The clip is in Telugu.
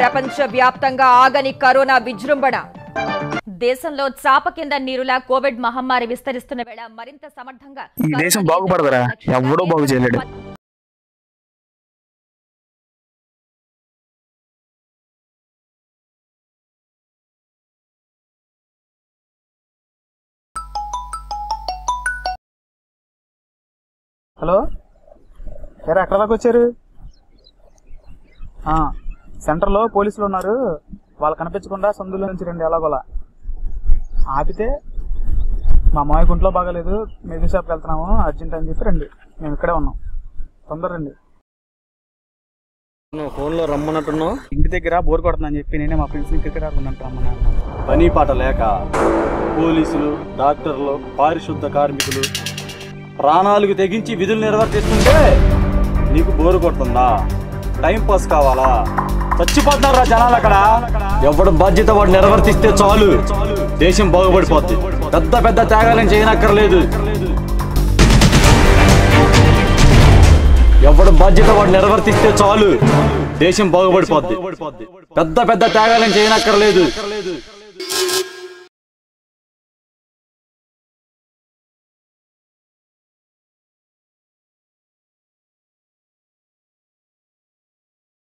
ప్రపంచ వ్యాప్తంగా ఆగని కరోనా విజృంభణ దేశంలో చాప కింద నీరులా కోవిడ్ మహమ్మారి విస్తరిస్తున్న వేళ మరింత సమర్థంగా ఈ దేశం బాగుపడదురా ఎవడో బాగు చేయలేడు హలో ఎరా ఎక్కడ దాకా వచ్చారు ఆ, సెంటర్లో పోలీసులు ఉన్నారు వాళ్ళు కనిపించకుండా సందులో నుంచి రండి ఎలాగోలా ఆపితే మా అమ్మాయి గుంట్లో బాగాలేదు మెడికల్ షాప్కి వెళ్తున్నాము అర్జెంట్ అని చెప్పి రండి మేము ఇక్కడే ఉన్నాం తొందర రండి నువ్వు ఫోన్లో రమ్మన్నట్టున్నావు ఇంటి దగ్గర బోర్ కొడుతుందని చెప్పి నేనే మా ఫ్రెండ్స్ని క్రికెట్ ఆడుకున్నాను రమ్మన్నాను పని పాట లేక పోలీసులు డాక్టర్లు పారిశుద్ధ కార్మికులు ప్రాణాలకు తెగించి విధులు నిర్వర్తిస్తుంటే నీకు బోరు కొడుతుందా టైం పాస్ కావాలా చచ్చిపోతున్నారా జనాలు అక్కడ ఎవడు బాధ్యత వాడు నిర్వర్తిస్తే చాలు దేశం బాగుపడిపోద్ది పెద్ద పెద్ద త్యాగాలను చేయనక్కర్లేదు ఎవడు బాధ్యత వాడు నిర్వర్తిస్తే చాలు దేశం బాగుపడిపోద్ది పెద్ద పెద్ద త్యాగాలను చేయనక్కర్లేదు